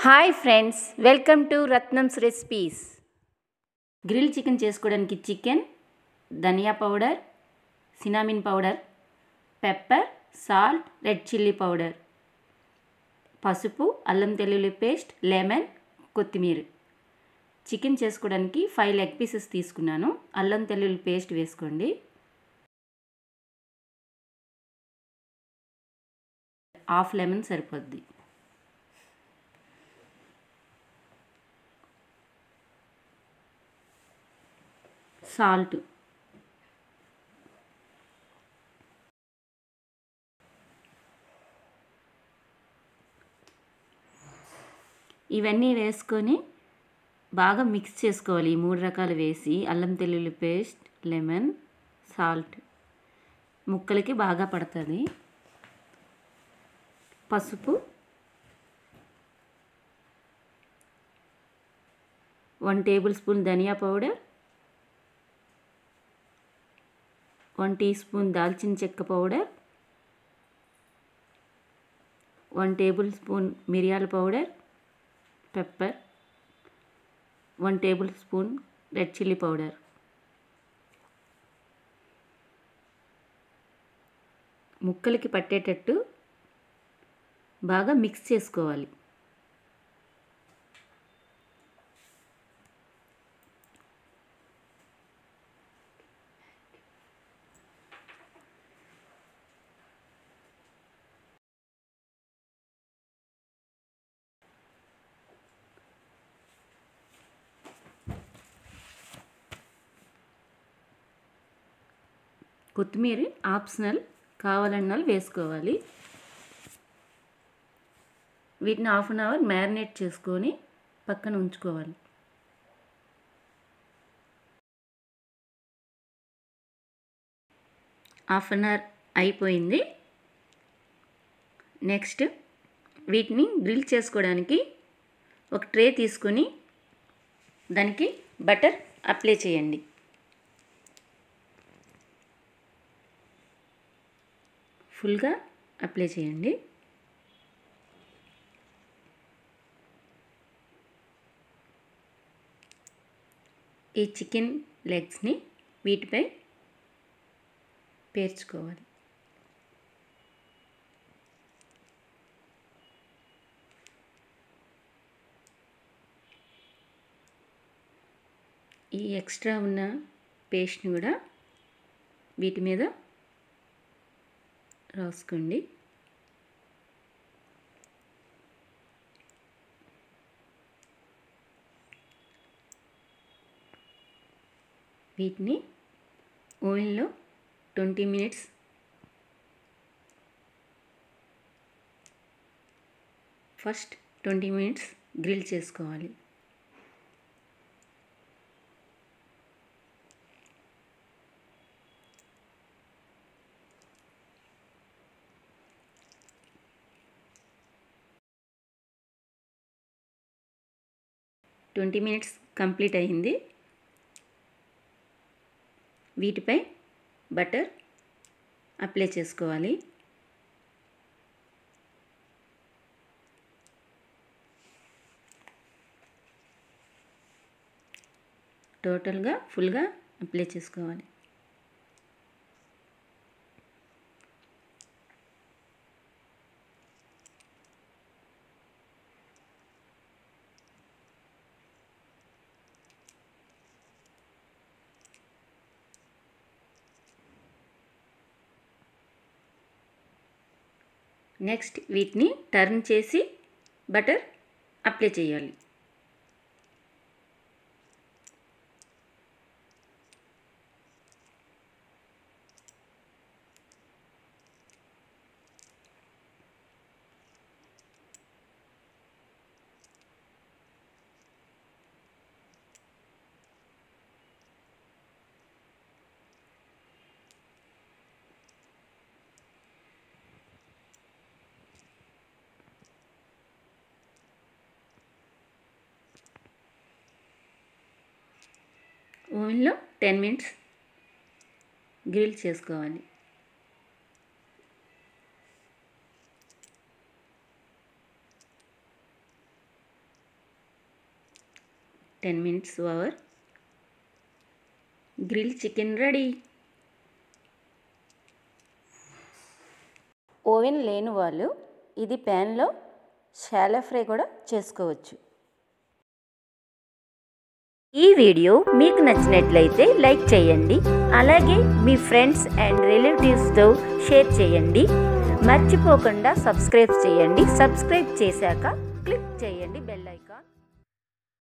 hi friends welcome to Ratnams recipes grill chicken చేసుకోవడానికి chicken ధనియా powder cinnamon powder pepper salt red chilli powder పసుపు అల్లం తెల్లుల్లి paste lemon కొత్తిమీర చికెన్ చేసుకోవడానికి ఫైవ్ లెగ్ పీసెస్ తీసుకున్నాను అల్లం తెల్లుల్లి పేస్ట్ వేసుకోండి హాఫ్ లెమన్ సరిపోద్ది సాల్ట్ ఇవన్నీ వేసుకొని బాగా మిక్స్ చేసుకోవాలి ఈ మూడు రకాలు వేసి అల్లం తెల్లుల్లి పేస్ట్ లెమన్ సాల్ట్ ముక్కలకి బాగా పడుతుంది పసుపు వన్ టేబుల్ స్పూన్ ధనియా పౌడర్ వన్ టీ స్పూన్ దాల్చిన చెక్క పౌడర్ వన్ టేబుల్ స్పూన్ మిరియాల powder pepper one tablespoon red chilli powder ముక్కలకి పట్టేటట్టు బాగా మిక్స్ చేసుకోవాలి కొత్తిమీర ఆప్షనల్ కావాలన్న వాళ్ళు వేసుకోవాలి వీటిని హాఫ్ అన్ అవర్ మ్యారినేట్ చేసుకొని పక్కన ఉంచుకోవాలి హాఫ్ అన్ అవర్ అయిపోయింది నెక్స్ట్ వీటిని గ్రిల్ చేసుకోవడానికి ఒక ట్రే తీసుకొని దానికి బటర్ అప్లై చేయండి ఫుల్గా అప్లై చేయండి ఈ చికెన్ లెగ్స్ని వీటిపై పేర్చుకోవాలి ఈ ఎక్స్ట్రా ఉన్న పేస్ట్ని కూడా వీటి మీద రాసుకోండి వీటిని ఓవెన్లో twenty minutes first twenty minutes grill చేసుకోవాలి ట్వంటీ మినిట్స్ కంప్లీట్ అయింది వీటిపై బటర్ అప్లై చేసుకోవాలి టోటల్గా ఫుల్గా అప్లై చేసుకోవాలి నెక్స్ట్ వీటిని టర్న్ చేసి బటర్ అప్లై చేయాలి ఓవెన్లో టెన్ మినిట్స్ గ్రిల్ చేసుకోవాలి ten minutes over grill chicken ready oven లేని వాళ్ళు ఇది ప్యాన్లో షాలో ఫ్రై కూడా చేసుకోవచ్చు ఈ వీడియో మీకు నచ్చినట్లయితే లైక్ చేయండి అలాగే మీ ఫ్రెండ్స్ అండ్ రిలేటివ్స్తో షేర్ చేయండి మర్చిపోకుండా సబ్స్క్రైబ్ చేయండి సబ్స్క్రైబ్ చేశాక క్లిక్ చేయండి